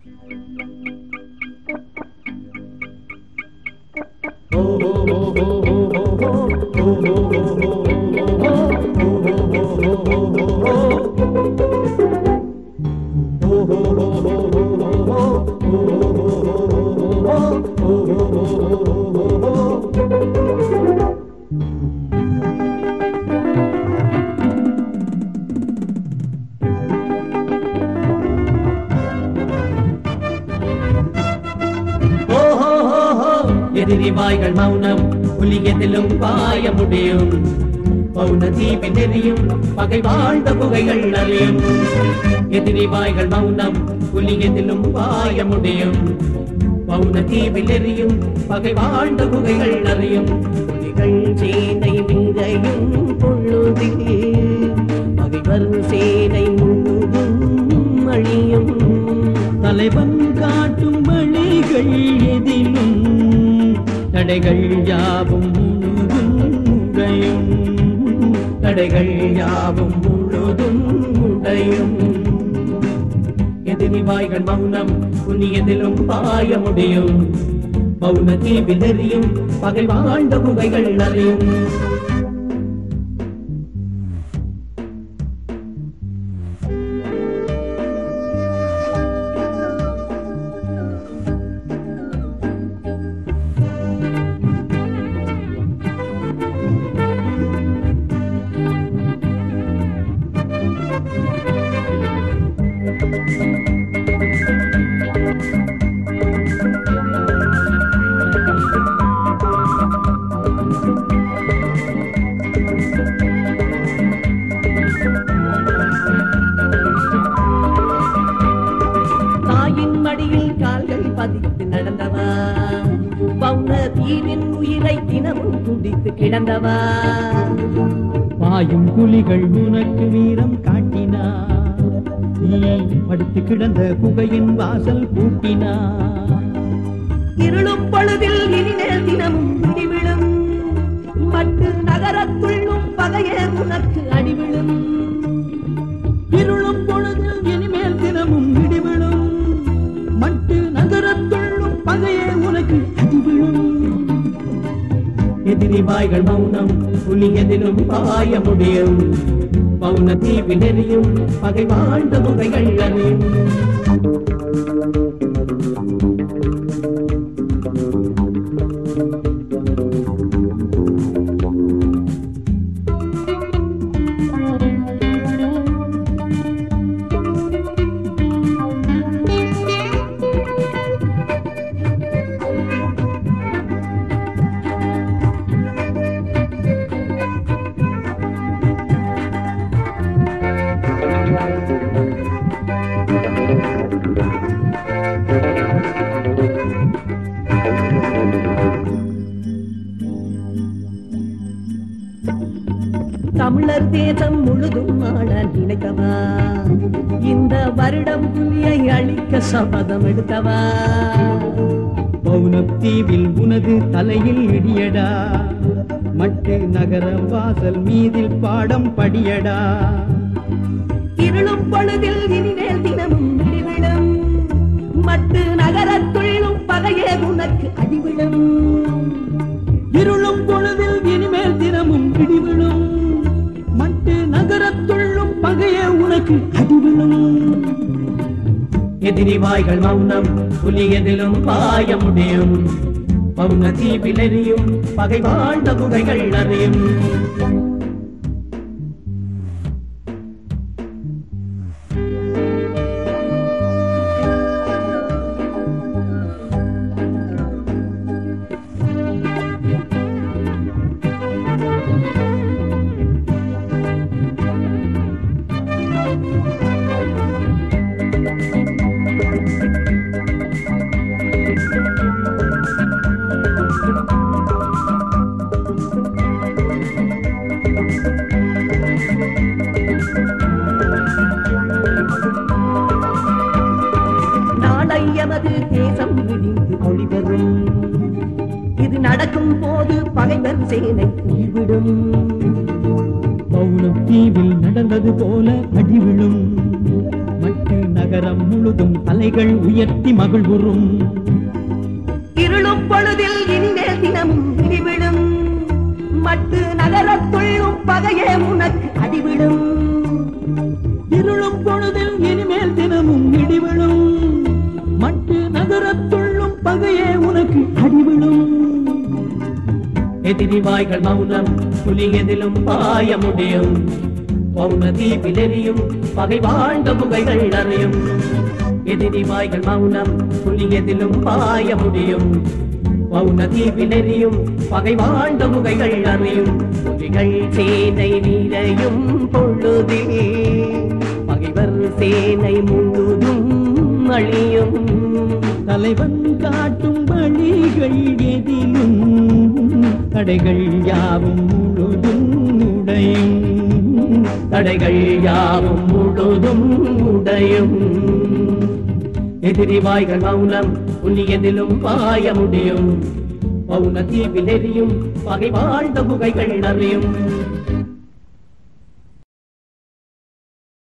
எதிரி வாய்கள் மௌனம் புலியதிலும் பாய முடியும் மௌன தீபின் நெறியும் பகை வாழ்ந்த புகைகள் அறியும் எதிரி வாய்கள் மௌனம் புலியதிலும் பாய முடியும் மௌன தீபில் எரியும் பகை வாழ்ந்த புகைகள் அறியும் புலிகள் சேனை மிகையும் பொழுதில் பகைவர் சேனை முழுதும் அழியும் தலைவன் காட்டும் வழிகள் எதிலும் தடைகள் யாவும் முழுதும் உடையும் தடைகள் யாவும் முழுதும் உடையும் எதிரி வாய்கள் மௌனம் புனியதிலும் பாய முடியும் மௌன தீவில் எரியும் பகை வாழ்ந்த புகைகள் அறியும் தாயின் மடியில் கால்கள் பதித்து நடந்தவா பௌன தீவின் உயிரை தினமும் துடித்து கிடந்தவா பாயும் புலிகள் உனக்கு வீரம் காட்டினா நீ படுத்து கிடந்த குகையின் வாசல் பூட்டினா இருளும் பொழுதில் இனிமேல் தினமும் இடிவிழும் மட்டு நகரத்துள்ளும் பகையே உனக்கு அடிவிழும் இருளும் பொழுதில் இனிமேல் தினமும் இடிவிழும் மட்டு நகரத்துள்ளும் பகையே உனக்கு அடிவிழும் எதிரி வாய்கள் மௌனம் புலி எதிலும் பாய முடியும் மௌன தீவில் எரியும் பகை வாழ்ந்த முகைகள் அறியும் தமிழர் தேசம் முழுதும் ஆள நினைத்தவா இந்த வருடம் புலியை அழிக்க சபதம் எடுத்தவா பௌனத்தீவில் உனது தலையில் இடியடா மட்டு நகர வாசல் மீதில் பாடம் படியடா இருளும் பொழுதில் இனிமேல் தினமும் இடிவிழும் மட்டு நகரத்துள்ளும் பகையே உனக்கு அடிவிழும் இருளும் பொழுதில் இனிமேல் தினமும் இடிவிழும் மட்டு நகரத்துள்ளும் பகையே உனக்கு அடிவிழும் எதிரி வாய்கள் மௌனம் புலி எதிலும் பாய முடியும் மௌன தீவில் எரியும் பகை வாழ்ந்த குகைகள் அறியும் நாளை எமது தேசம் இடிந்து ஒளிவரும் இது நடக்கும் போது பகைவர் சேனை உயிர்விடும் பௌனம் தீவில் நடந்தது போல அடிவிழும் மட்டு நகர நகரம் முழுதும் தலைகள் உயர்த்தி மகிழ்வுறும் இருளும் பொழுதில் இனிமேல் தினமும் இடிவிடும் மட்டு நகரத்துள்ளும் பகையே உனக்கு அடிவிடும் இருளும் பொழுதில் இனிமேல் தினமும் இடிவிழும் மட்டு நகரத்துள்ளும் பகையே உனக்கு அடிவிழும் எதிரி வாய்கள் மௌனம் புலி எதிலும் பாய முடியும் பௌன தீபிலெறியும் பகை வாழ்ந்த புகைகள் அறியும் எதிரி வாய்கள் மௌனம் புலி எதிலும் பாய முடியும் பௌன தீபிலெறியும் பகை வாழ்ந்த புகைகள் அறியும் புலிகள் சேனை நீரையும் பொழுதில் பகைவர் சேனை முழுதும் அழியும் தலைவன் காட்டும் வழிகள் எதிலும் தடைகள் யாவும் முழுதும் உடையும் தடைகள் யாவும் முழுதும் உடையும் எதிரி வாய்கள் மௌனம் புண்ணியதிலும் பாய முடியும் பௌன தீவில் எரியும் பகை வாழ்ந்த புகைகள் அறியும்